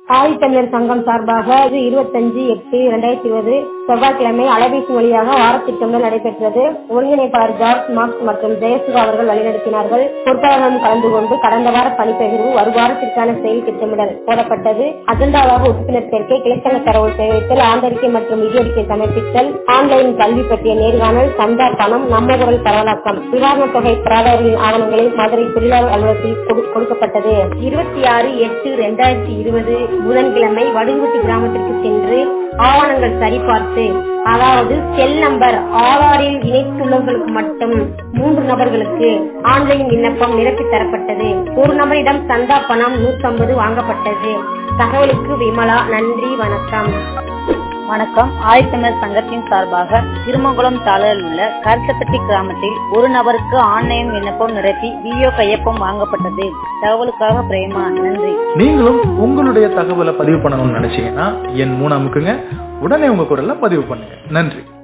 ஆதித்தமிழர் சங்கம் சார்பாக இது இருபத்தஞ்சு எட்டு இரண்டாயிரத்தி இருபது செவ்வாய்க்கிழமை அலைபேசி வழியாக வாரத்திட்டங்கள் நடைபெற்றது ஒருங்கிணைப்பாளர் ஜார்ஜ் மார்க்ஸ் மற்றும் ஜெயசுதா அவர்கள் வழிநடத்தினார்கள் பொறுப்பாளர்களும் கலந்து கொண்டு கடந்த வார பணிப்பகிர்வு வருவாரத்திற்கான செயல் திட்டமிடல் போடப்பட்டது அஜெண்டாவாக உறுப்பினர் சேர்க்கை கிழக்கண தரவு சேகரித்தல் ஆண்டறிக்கை மற்றும் நிதியறிக்கை சமர்ப்பித்தல் ஆன்லைன் கல்வி பற்றிய நேர்காணல் சந்தா பணம் நம்ம குரல் பரவலாக்கம் நிவாரணத் தொகை பெறாதவர்களின் ஆவணங்களை மதுரை தொழிலாளர் அலுவலகத்தில் கொடு- கொடுக்கப்பட்டது இருபத்தி ஆறு எட்டு இரண்டாயிரத்தி இருபது புதன்கிழமை வடுகுட்டி கிராமத்திற்கு சென்று ஆவணங்கள் சரிபார்த்து அதாவது செல் நம்பர் ஆதாரில் இணைத்துள்ளவர்களுக்கு மட்டும் மூன்று நபர்களுக்கு ஆன்லைன் விண்ணப்பம் நிரப்பி தரப்பட்டது ஒரு நபரிடம் சந்தா பணம் நூற்றம்பது வாங்கப்பட்டது தகவலுக்கு விமலா நன்றி வணக்கம் வணக்கம் ஆதித்தமிழர் சங்கத்தின் சார்பாக திருமங்குளம் தாளரில் உள்ள கருத்தப்பட்டி கிராமத்தில் ஒரு நபருக்கு ஆன்லைன் விண்ணப்பம் நிரப்பி விஓ கையொப்பம் வாங்கப்பட்டது தகவலுக்காக பிரேமா நன்றி நீங்களும் உங்களுடைய தகவலை பதிவு பண்ணணும்னு நினைச்சீங்கன்னா என் மூணாமுக்குங்க உடனே உங்க குரல்ல பதிவு பண்ணுங்க நன்றி